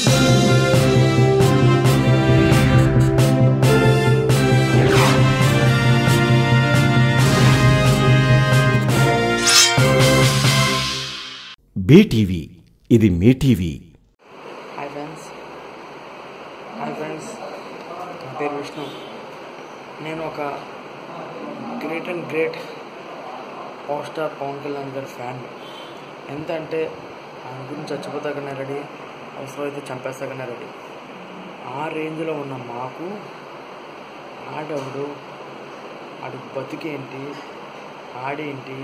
BTV ఇది మీ TV hi friends hi friends నా పేరు విష్ణు నేను ఒక great and great power star Pawan Kalyan గారి ఫ్యాన్ ఎంత అంటే ఆయన గురించి చచ్చిపోతాకనే రెడీ అవసరమైతే చంపేస్తాకనే రెడీ ఆ రేంజ్లో ఉన్న మాకు ఆడవుడు ఆడి బతికేంటి ఆడేంటి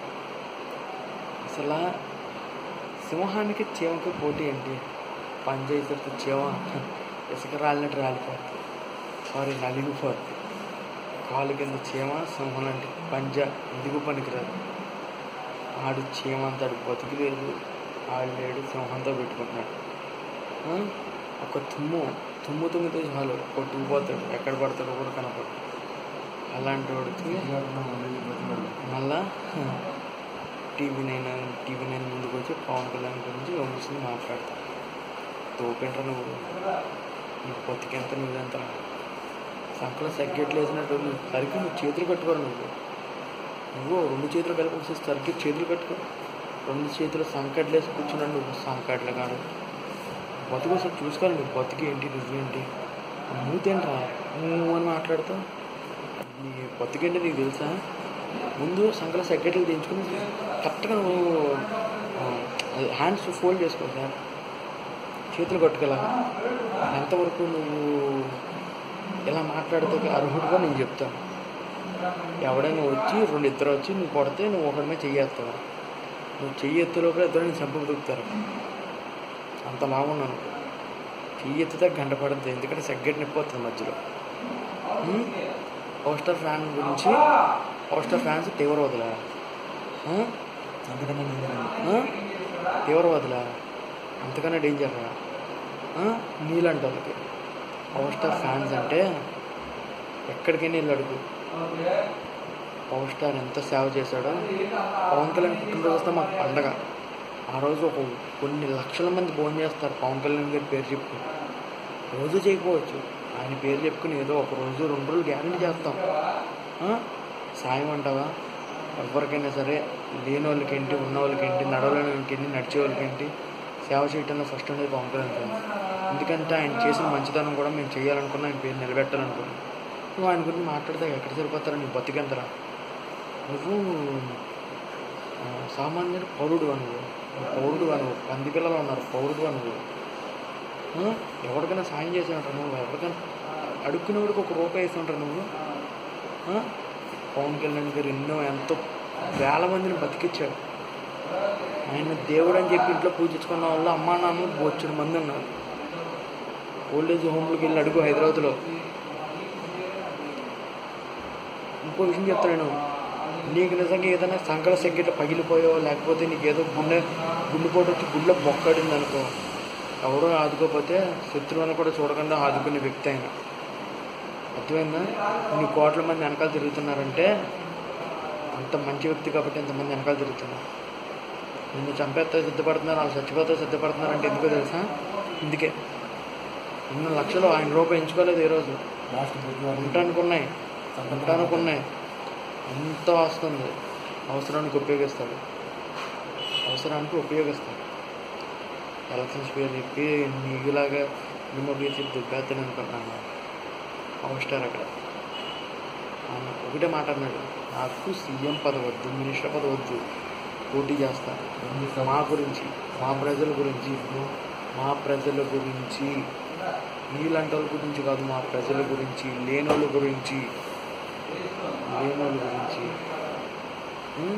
అసలు సింహానికి చీమకి పోటీ ఏంటి పంచాయతీ చీమ ఇసుక రాలినట్టు రాలిపోతుంది సారీ నలిగిపోతుంది కాలు కింద చీమ సింహం లాంటి పంజ ఎందుకు పనికిరాదు ఆడు చీమ అంతాడు బతికిలేదు ఆడు లేడు సింహంతో పెట్టుకుంటున్నాడు ఆ? ఒక తుమ్ము తుమ్ము తుమ్మితే చాలు కొట్టుకుపోతాడు ఎక్కడ పడతాడో కూడా కనపడు అలాంటి వాడికి మళ్ళా టీవీ నైన్ టీవీ నైన్ ముందుకు వచ్చి పవన్ కళ్యాణ్ గురించి విమర్శలు మాట్లాడతా తోపేంట్రా నువ్వు నీకు బతికెంత నువ్వెంత సంకల సగ్గెట్లు వేసినట్టు నువ్వు సరికి నువ్వు చేతులు కట్టుకోరు నువ్వు నువ్వు రెండు చేతులు కలిపి వచ్చేసి సరికి చేతులు కట్టుకో రెండు చేతులు సంకట్లు వేసి కూర్చున్నాడు నువ్వు సంకట్ల కాదు బతుకు అసలు చూసుకోవాలి నువ్వు బతికి ఏంటి నువ్వేంటి మూతేంట్రా నువ్వు అని మాట్లాడుతావు నీ బతికేంటి నీకు తెలుసా ముందు సంకల సెక్రటరీ దించుకుని కరెక్ట్గా నువ్వు హ్యాండ్స్ ఫోల్డ్ చేసుకో సార్ చేతులు కొట్టుకెళ్ళగా ఎంతవరకు నువ్వు ఇలా మాట్లాడితే అర్హుడుగా నేను చెప్తాను ఎవడైనా వచ్చి రెండు ఇద్దరు వచ్చి నువ్వు కొడితే నువ్వు ఒకడి మీద చెయ్యేస్తావు నువ్వు చెయ్యి ఎత్తులోపల ఇద్దరు నేను చంప బతుకుతారు అంత లాగున్నాను చెయ్యి ఎత్తితే గంట పడుతుంది ఎందుకంటే సెగ్గెట్ నొప్పి వస్తుంది మధ్యలో ఉమ్? పవర్ స్టార్ ఫ్యాన్ గురించి పవర్ స్టార్ ఫ్యాన్స్ తీవ్రవాదులా ఆ? ఆ? తీవ్రవాదులా అంతకన్నా డేంజరా నీళ్ళంట వాళ్ళకి పవర్ స్టార్ ఫ్యాన్స్ అంటే ఎక్కడికైనా వెళ్ళి అడుగు పవర్ స్టార్ ఎంత సేవ చేశాడో పవన్ కళ్యాణ్ పుట్టినరోజు వస్తే మాకు పండగ ఆ రోజు ఒక కొన్ని లక్షల మంది భోజనం చేస్తారు పవన్ కళ్యాణ్ గారి పేరు చెప్పు రోజు చేయకపోవచ్చు ఆయన పేరు చెప్పుకుని ఏదో ఒక రోజు రెండు రోజులు గ్యారంటీ చేస్తాం ఆ? సాయం అంటావా ఎవరికైనా సరే లేని వాళ్ళకేంటి ఉన్న వాళ్ళకేంటి నడవలేని వాళ్ళకేంటి నడిచే వాళ్ళకేంటి సేవ చేయటంలో ఫస్ట్ అనేది పవన్ కళ్యాణ్ ఫ్రెండ్స్ ఎందుకంటే ఆయన చేసిన మంచితనం కూడా మేము చేయాలనుకున్నా ఆయన పేరు నిలబెట్టాలనుకున్నాం నువ్వు ఆయన గురించి మాట్లాడితే ఎక్కడ సరిపోతారా నీ బతికెంతరా నువ్వు ఆ, సామాన్యుడు పౌరుడు నువ్వు నువ్వు పౌరుడు నువ్వు పంది పిల్లలు ఉన్నారు పౌరుడు నువ్వు ఆ? ఎవరికైనా సాయం చేసేవంటారు నువ్వు ఎవరికైనా అడుక్కునేవాడికి ఒక రూపాయి వేస్తుంటారు నువ్వు ఆ? పవన్ కళ్యాణ్ గారు ఎన్నో ఎంతో వేల మందిని బతికిచ్చాడు ఆయన దేవుడు అని చెప్పి ఇంట్లో పూజించుకున్న వాళ్ళు అమ్మా నాన్న బొచ్చుడు మంది ఉన్నారు ఓల్డేజ్ హోమ్లోకి వెళ్ళి అడుగు హైదరాబాద్లో ఇంకో విషయం చెప్తాను నీకు నిజంగా ఏదైనా సంకల సెక్కెట్ పగిలిపోయో లేకపోతే నీకు ఏదో గుండె గుండెపోటు వచ్చి గుండె బొక్కడింది అనుకో ఎవడో ఆదుకోకపోతే శత్రువులను కూడా చూడకుండా ఆదుకునే వ్యక్తి ఆయన అర్థమైందా ఇన్ని కోట్ల మంది వెనకాల తిరుగుతున్నారంటే అంత మంచి వ్యక్తి కాబట్టి ఇంతమంది వెనకాల తిరుగుతున్నారు నిన్ను చంపేస్తే సిద్ధపడుతున్నారు వాళ్ళు చచ్చిపోతే సిద్ధపడుతున్నారు అంటే ఎందుకో తెలుసా ఇందుకే ఎన్నో లక్షలు ఆయన రూపాయి ఎంచుకోలేదు ఈ రోజు ఉండటానికి ఉన్నాయి ఉండటానికి ఉన్నాయి ఎంత వస్తుంది అవసరానికి ఉపయోగిస్తాడు అవసరానికి ఉపయోగిస్తాడు ఎలక్షన్స్ పేరు చెప్పి నీకులాగా నిమ్మ పేరు చెప్పి దుబ్బేస్తాను అనుకుంటున్నాను పవర్ స్టార్ అక్కడ ఆయన ఒకటే మాట అన్నాడు నాకు సీఎం పదవి వద్దు మినిస్టర్ పదవి వద్దు పోటీ చేస్తా మా గురించి మా ప్రజల గురించి మా ప్రజల గురించి నీలాంటి వాళ్ళ గురించి కాదు మా ప్రజల గురించి లేనోళ్ళ గురించి లేనోళ్ళ గురించి ఉం?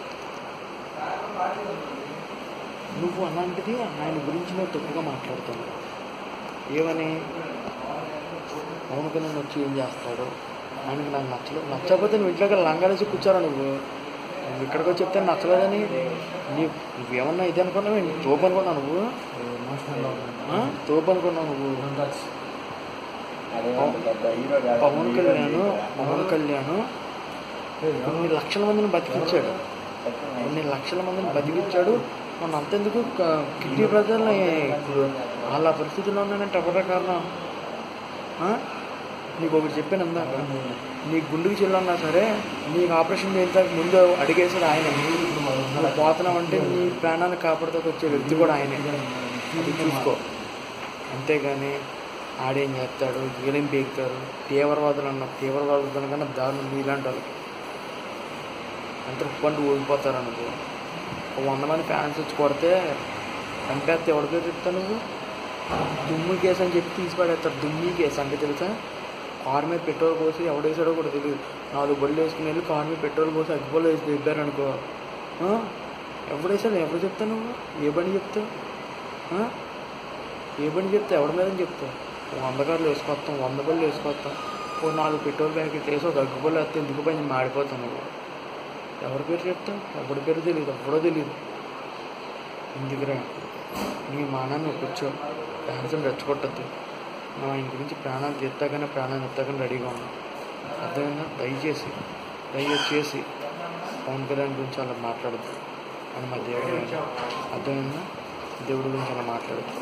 నువ్వు అలాంటిది ఆయన గురించి నువ్వు తప్పుగా మాట్లాడుతున్నావు ఏమని పవన్ కళ్యాణ్ వచ్చి ఏం చేస్తాడు ఆయనకి నాకు నచ్చలేదు నచ్చకపోతే నువ్వు ఇంట్లోకి లంగాలేసి కూర్చోరా నువ్వు నువ్వు ఇక్కడికి వచ్చి చెప్తే నచ్చలేదని నీ నువ్వేమన్నా ఇది అనుకున్నావు ఏంటి? తోపు అనుకున్నావు నువ్వు ఆ? తోపు అనుకున్నావు నువ్వు పవన్ కళ్యాణ్ పవన్ కళ్యాణ్ కొన్ని లక్షల మందిని బతికించాడు కొన్ని లక్షల మందిని బతికించాడు మన అంతెందుకు క- కిడ్నీ ప్రజల్ని వాళ్ళ పరిస్థితుల్లో ఉన్నానంటే ఎవరే కారణం ఆ? నీకు ఒకటి చెప్పాను అందాక నీ గుండెకి చెల్లన్నా సరే నీకు ఆపరేషన్ చేయించడానికి ముందు అడిగేసాడు ఆయన నువ్వు పోతున్నావంటే నీ ప్రాణాన్ని కాపాడుతూ వచ్చే వ్యక్తి కూడా ఆయనే అది చూసుకో అంతేగాని ఆడేం చేస్తాడు వీళ్ళేం పీకుతారు తీవ్రవాదులు అన్న తీవ్రవాదుల కన్నా దారుణం నీలాంటి వాళ్ళకి ఎంత పండు ఓడిపోతారు అనుకో ఒక వంద మంది ఫ్యాన్స్ వచ్చి కొడితే చంపేస్తే ఎవరి పేరు చెప్తావు నువ్వు దుమ్ము కేసు అని చెప్పి తీసి పడేస్తారు దుమ్మి కేసు అంటే తెలుసా కారు మీద పెట్రోల్ పోసి ఎవడేసాడో కూడా తెలియదు నాలుగు బళ్ళు వేసుకుని వెళ్ళి కారు మీద పెట్రోల్ పోసి అగ్గిపోలు వేసి దిద్దారు అనుకో ఆ? ఎవడేసాడు ఎవరు చెప్తావు నువ్వు ఏ బండి చెప్తావు ఆ? ఏ బండి చెప్తావు ఎవడి మీద చెప్తావు ఓ వంద కార్లు వేసుకొస్తాం వంద బళ్ళు వేసుకొస్తాం ఓ నాలుగు పెట్రోల్ ప్యాకెట్ వేసి ఒక అగ్గిపోలు వేస్తే ఎందుకు పని మాడిపోతాం నువ్వు ఎవరి పేరు చెప్తావు ఎవరి పేరు తెలియదు ఎవడో తెలియదు ఎందుకురా నీ మానాన్ని కూర్చో ఫ్యాన్స్ని రెచ్చగొట్టద్దు నువ్వు ఆయన గురించి ప్రాణాలు తెత్తాకనే ప్రాణాన్ని ఎత్తాకని రెడీగా ఉన్నావు అర్థమైందా దయచేసి దయచేసి పవన్ కళ్యాణ్ గురించి అలా మాట్లాడద్దు అని మా దేవుడు గురించి అర్థమైందా దేవుడి గురించి అలా మాట్లాడద్దు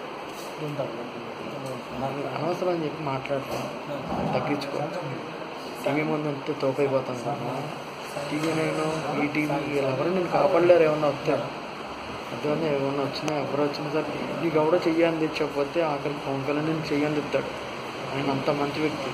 అనవసరం అని చెప్పి మాట్లాడతాను తగ్గించుకో టీవీ ముందు అంతే తోపైపోతాను టీవీ నేను ఈ టీవీ ఎవరు నేను కాపాడలేరు ఏమన్నా వస్తారు అర్థమైందా ఏమన్నా వచ్చినా ఎవరు వచ్చినా సరే నీకు ఎవడో చెయ్యని తెచ్చకపోతే ఆఖరికి పవన్ కళ్యాణ్ నేను చెయ్యని చెప్తాడు ఆయన అంత మంచి వ్యక్తి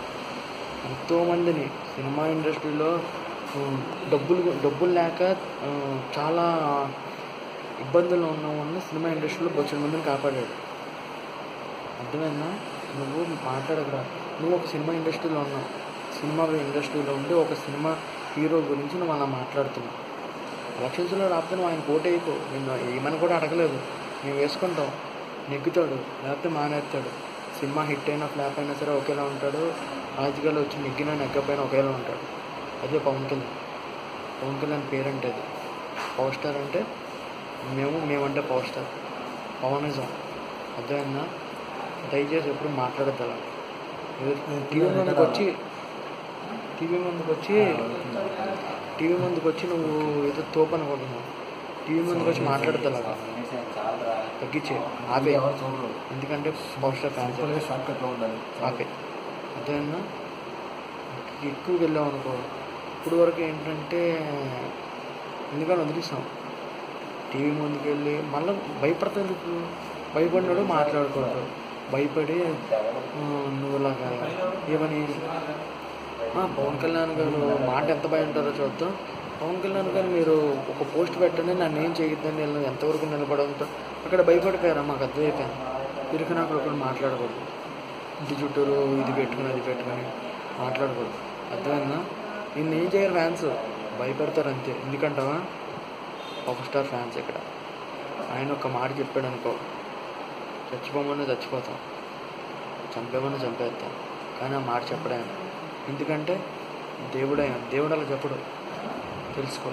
ఎంతోమందిని సినిమా ఇండస్ట్రీలో ఆ, డబ్బులు డబ్బులు లేక ఆ, చాలా ఇబ్బందుల్లో ఉన్న వాళ్ళని సినిమా ఇండస్ట్రీలో బొచ్చిన మందిని కాపాడాడు అర్థమైందా నువ్వు మాట్లాడకురా నువ్వు ఒక సినిమా ఇండస్ట్రీలో ఉన్నావు సినిమా ఇండస్ట్రీలో ఉండి ఒక సినిమా హీరో గురించి నువ్వు అలా మాట్లాడుతున్నావు ఎలక్షన్స్లో రాకపోతే నువ్వు ఆయన కోట్ వేయకు నిన్ను ఏమని కూడా అడగలేదు మేము వేసుకుంటాం నెగ్గుతాడు లేకపోతే మానేస్తాడు సినిమా హిట్ అయినా ఫ్లాప్ అయినా సరే ఒకేలా ఉంటాడు రాజకీయాల్లో వచ్చి నెగ్గినా నెగ్గపోయినా ఒకేలా ఉంటాడు అదే పవన్ కళ్యాణ్ పవన్ కళ్యాణ్ పేరంటే అది పవర్ స్టార్ అంటే మేము మేమంటే పవర్ స్టార్ పవనిజం అర్థమైందా దయచేసి ఎప్పుడు మాట్లాడద్దు అలా టీవీ ముందుకు వచ్చి టీవీ ముందుకు వచ్చి టీవీ ముందుకు వచ్చి నువ్వు ఏదో తోపు అనుకుంటున్నావు టీవీ ముందుకు వచ్చి మాట్లాడద్దు అలాగా తగ్గించే ఆపే ఎందుకంటే పవర్ స్టార్ ఫ్యాన్స్ ఆపే అర్థమైందా ఎక్కువకి వెళ్ళాం అనుకో ఇప్పుడు వరకు ఏంటంటే ఎందుకని వదిలిస్తాం టీవీ ముందుకు వెళ్ళి మళ్ళీ భయపడతాడు ఎందుకు భయపడినాడు మాట్లాడుకోవద్దు భయపడి ఆ, నువ్వు ఇలాగా ఏమని ఆ, పవన్ కళ్యాణ్ గారు మాట ఎంత భయం ఉంటారో చూద్దాం పవన్ కళ్యాణ్ గారు మీరు ఒక పోస్ట్ పెట్టండి నన్ను ఏం చేయొద్దని నేను ఎంతవరకు నిలబడంతో అక్కడ భయపడిపోయారా మాకు అర్థమైపోయాను ఇరుకని అక్కడ ఒకరు మాట్లాడకూడదు ఇంటి చుట్టూరు ఇది పెట్టుకుని అది పెట్టుకుని మాట్లాడకూడదు అర్థమైందా నిన్ను ఏం చేయరు ఫ్యాన్స్ భయపెడతారు అంతే ఎందుకంటావా పవర్ స్టార్ ఫ్యాన్స్ ఇక్కడ ఆయన ఒక మాట చెప్పాడు అనుకో చచ్చిపోమని చచ్చిపోతాం చంపేమని చంపేస్తాం కానీ ఆ మాట చెప్పడే ఆయన ఎందుకంటే దేవుడు ఆయన దేవుడు అలా చెప్పడు తెలుసుకో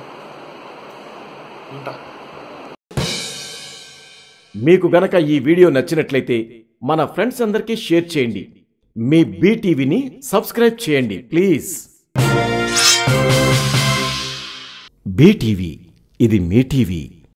ఉంటా మీకు గనక ఈ వీడియో నచ్చినట్లయితే మన ఫ్రెండ్స్ అందరికీ షేర్ చేయండి మీ బీటీవీని సబ్స్క్రైబ్ చేయండి ప్లీజ్ బీటీవీ ఇది మీ టీవీ